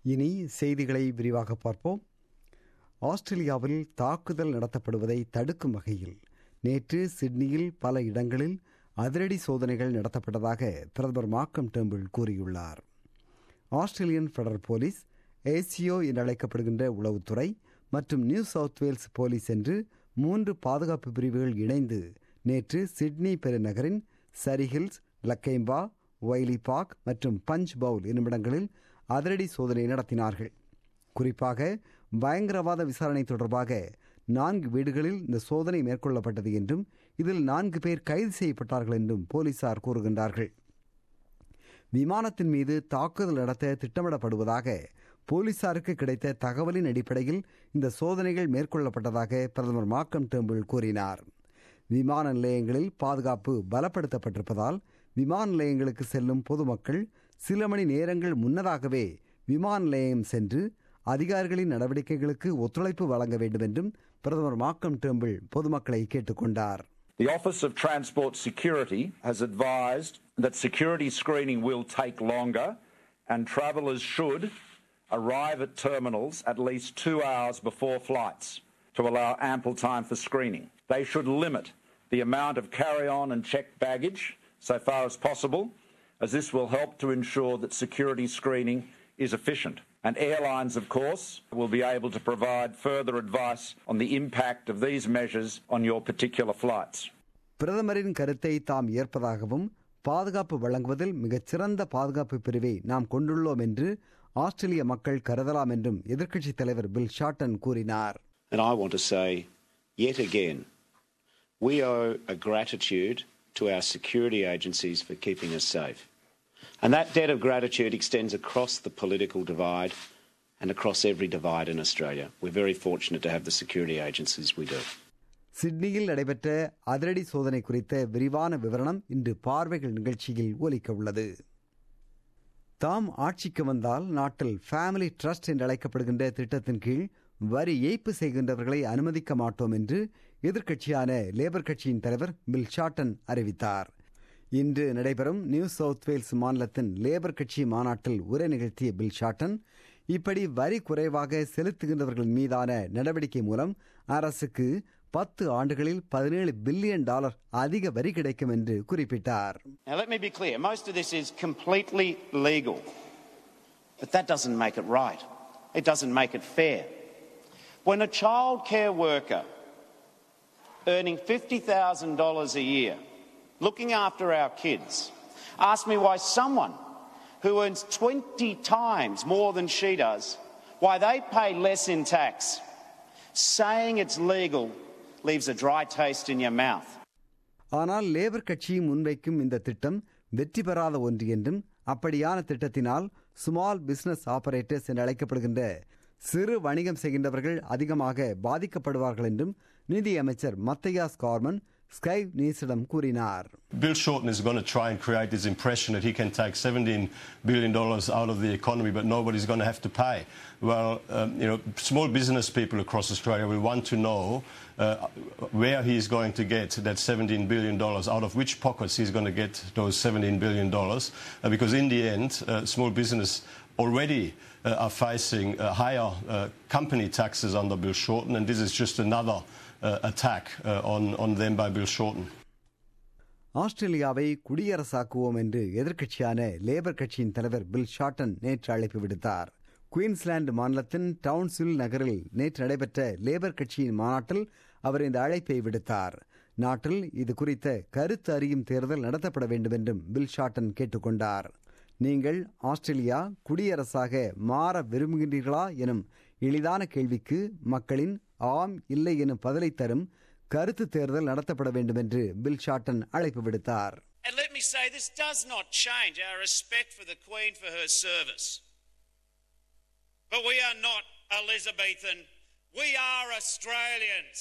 இனி செய்திகளை விரிவாக பார்ப்போம் ஆஸ்திரேலியாவில் தாக்குதல் நடத்தப்படுவதை தடுக்கும் வகையில் நேற்று சிட்னியில் பல இடங்களில் அதிரடி சோதனைகள் நடத்தப்பட்டதாக பிரதமர் மாக்கம் டேம்பிள் கூறியுள்ளார் ஆஸ்திரேலியன் ஃபெடரல் போலீஸ் ஏசியோ என்று அழைக்கப்படுகின்ற உளவுத்துறை மற்றும் நியூ சவுத் வேல்ஸ் போலீஸ் என்று மூன்று பாதுகாப்பு பிரிவுகள் இணைந்து நேற்று சிட்னி பெருநகரின் சரிஹில்ஸ் லக்கேம்பா ஒய்லி பார்க் மற்றும் பஞ்ச் பவுல் என்னுமிடங்களில் அதிரடி சோதனை நடத்தினார்கள் குறிப்பாக பயங்கரவாத விசாரணை தொடர்பாக நான்கு வீடுகளில் இந்த சோதனை மேற்கொள்ளப்பட்டது என்றும் இதில் நான்கு பேர் கைது செய்யப்பட்டார்கள் என்றும் போலீசார் கூறுகின்றார்கள் விமானத்தின் மீது தாக்குதல் நடத்த திட்டமிடப்படுவதாக போலீசாருக்கு கிடைத்த தகவலின் அடிப்படையில் இந்த சோதனைகள் மேற்கொள்ளப்பட்டதாக பிரதமர் மாக்கம் டேம்பிள் கூறினார் விமான நிலையங்களில் பாதுகாப்பு பலப்படுத்தப்பட்டிருப்பதால் விமான நிலையங்களுக்கு செல்லும் பொதுமக்கள் சில மணி நேரங்கள் முன்னதாகவே விமான நிலையம் சென்று அதிகாரிகளின் நடவடிக்கைகளுக்கு ஒத்துழைப்பு வழங்க வேண்டும் என்றும் பிரதமர் மாக்கம் டேம்பிள் பொதுமக்களை கேட்டுக்கொண்டார் The Office of Transport Security has advised that security screening will take longer and travellers should arrive at terminals at least two hours before flights to allow ample time for screening. They should limit the amount of carry on and checked baggage so far as possible, as this will help to ensure that security screening is efficient. And airlines, of course, will be able to provide further advice on the impact of these measures on your particular flights. பிரதமரின் கருத்தை தாம் ஏற்பதாகவும் பாதுகாப்பு வழங்குவதில் மிகச்சிறந்த பாதுகாப்பு பிரிவை நாம் கொண்டுள்ளோம் என்று ஆஸ்திரேலிய மக்கள் கருதலாம் என்றும் எதிர்க்கட்சித் தலைவர் பில் ஷார்டன் கூறினார் And I want to say yet again, we owe a gratitude to our security agencies for keeping us safe. And that debt of gratitude extends across the political divide and across every divide in Australia. We're very fortunate to have the security agencies we do. சிட்னியில் நடைபெற்ற அதிரடி சோதனை குறித்த விரிவான விவரணம் இன்று பார்வைகள் நிகழ்ச்சியில் ஒலிக்க உள்ளது தாம் ஆட்சிக்கு வந்தால் நாட்டில் ஃபேமிலி ட்ரஸ்ட் என்று அழைக்கப்படுகின்ற திட்டத்தின் கீழ் வரி ஏய்ப்பு செய்கின்றவர்களை அனுமதிக்க மாட்டோம் என்று எதிர்க்கட்சியான லேபர் கட்சியின் தலைவர் பில் ஷார்டன் அறிவித்தார் இன்று நடைபெறும் நியூ சவுத் வேல்ஸ் மாநிலத்தின் லேபர் கட்சி மாநாட்டில் உரை நிகழ்த்திய பில் ஷார்டன் இப்படி வரி குறைவாக செலுத்துகின்றவர்கள் மீதான நடவடிக்கை மூலம் அரசுக்கு பத்து ஆண்டுகளில் பதினேழு பில்லியன் டாலர் அதிக வரி கிடைக்கும் என்று குறிப்பிட்டார் Now, let me be clear most of this is completely legal, but that doesn't make it right. It doesn't make it fair. When a childcare worker earning $50,000 a year, looking after our kids, asks me why someone who earns 20 times more than she does, why they pay less in tax, saying it's legal leaves a dry taste in your mouth. ஆனால் Labor கட்சி முன்வைக்கும் இந்த திட்டம் வெற்றி பெறாத ஒன்று என்றும் அப்படியான திட்டத்தினால் ஸ்மால் பிசினஸ் ஆபரேட்டர்ஸ் என்று அழைக்கப்படுகின்ற சிறு வணிகம் செய்கின்றவர்கள் அதிகமாக பாதிக்கப்படுவார்கள் என்றும் நிதி அமைச்சர் மத்தையாஸ் கார்மன் ஸ்கை நியூஸிடம் கூறினார் Bill Shorten is going to try and create this impression that he can take $17 billion out of the economy, but nobody's going to have to pay. Well, um, you know, small business people across Australia will want to know uh, where he is going to get that $17 billion, out of which pockets he's going to get those $17 billion, uh, because in the end, uh, small business already uh, are facing uh, higher uh, company taxes under Bill Shorten, and this is just another uh, attack uh, on, on them by Bill Shorten. ஆஸ்திரேலியாவை குடியரசாக்குவோம் என்று எதிர்க்கட்சியான labour கட்சியின் தலைவர் Bill shorten நேற்று அழைப்பு விடுத்தார் Queensland மாநிலத்தின் டவுன்சில் நகரில் நேற்று நடைபெற்ற லேபர் கட்சியின் மாநாட்டில் அவர் இந்த அழைப்பை விடுத்தார் நாட்டில் இது குறித்த கருத்து அறியும் தேர்தல் நடத்தப்பட வேண்டும் என்றும் பில் ஷார்டன் கேட்டுக்கொண்டார் நீங்கள் ஆஸ்திரேலியா குடியரசாக மாற விரும்புகின்றீர்களா எனும் எளிதான கேள்விக்கு மக்களின் ஆம் இல்லை எனும் பதிலை தரும் கருத்து தேர்தல் நடத்தப்பட வேண்டும் என்று பில் ஷார்டன் அழைப்பு விடுத்தார் And let me say, this does not change our respect for the Queen for her service. But we are not Elizabethan. We are Australians.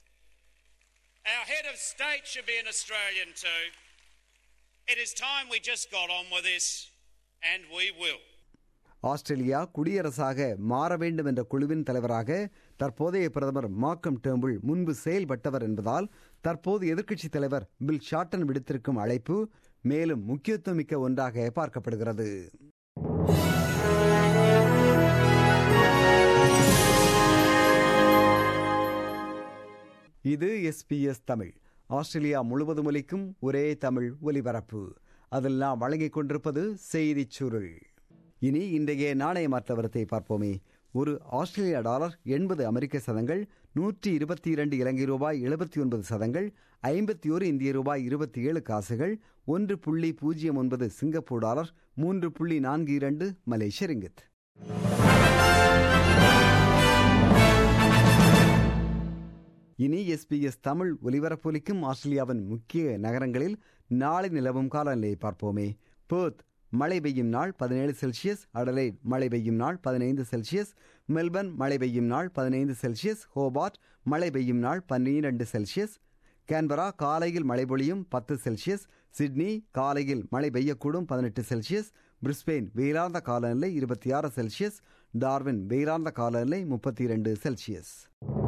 Our head of state should be an Australian too. It is time we just got on with this, and we will. Australia குடியரசாக மாற வேண்டும் என்ற குழுவின் தலைவராக தற்போதைய பிரதமர் Malcolm temple முன்பு செயல்பட்டவர் என்பதால் தற்போது எதிர்க்கட்சித் தலைவர் பில் ஷார்டன் விடுத்திருக்கும் அழைப்பு மேலும் முக்கியத்துவமிக்க ஒன்றாக பார்க்கப்படுகிறது இது எஸ்பிஎஸ் தமிழ் ஆஸ்திரேலியா முழுவதும் ஒலிக்கும் ஒரே தமிழ் ஒலிபரப்பு அதில் நாம் வழங்கிக் கொண்டிருப்பது செய்திச் சுருள் இனி இன்றைய நாணய மாற்றவரத்தை பார்ப்போமே ஒரு ஆஸ்திரேலிய டாலர் எண்பது அமெரிக்க சதங்கள் நூற்றி இருபத்தி இரண்டு இலங்கை ரூபாய் எழுபத்தி ஒன்பது சதங்கள் ஐம்பத்தி ஒரு இந்திய ரூபாய் இருபத்தி ஏழு காசுகள் ஒன்று புள்ளி பூஜ்ஜியம் ஒன்பது சிங்கப்பூர் டாலர் மூன்று புள்ளி நான்கு இரண்டு மலேசிய ரிங்கித் இனி எஸ்பிஎஸ் தமிழ் ஒலிபரப்பொலிக்கும் ஆஸ்திரேலியாவின் முக்கிய நகரங்களில் நாளை நிலவும் காலநிலையை பார்ப்போமே பேர்த் மழை பெய்யும் நாள் பதினேழு செல்சியஸ் அடலைட் மழை பெய்யும் நாள் பதினைந்து செல்சியஸ் மெல்பர்ன் மழை பெய்யும் நாள் பதினைந்து செல்சியஸ் ஹோபார்ட் மழை பெய்யும் நாள் பன்னிரண்டு செல்சியஸ் கேன்பரா காலையில் மழை பொழியும் பத்து செல்சியஸ் சிட்னி காலையில் மழை பெய்யக்கூடும் பதினெட்டு செல்சியஸ் பிரிஸ்பெயின் வெயிலார்ந்த காலநிலை இருபத்தி ஆறு செல்சியஸ் டார்வின் வெயிலார்ந்த காலநிலை முப்பத்தி இரண்டு செல்சியஸ்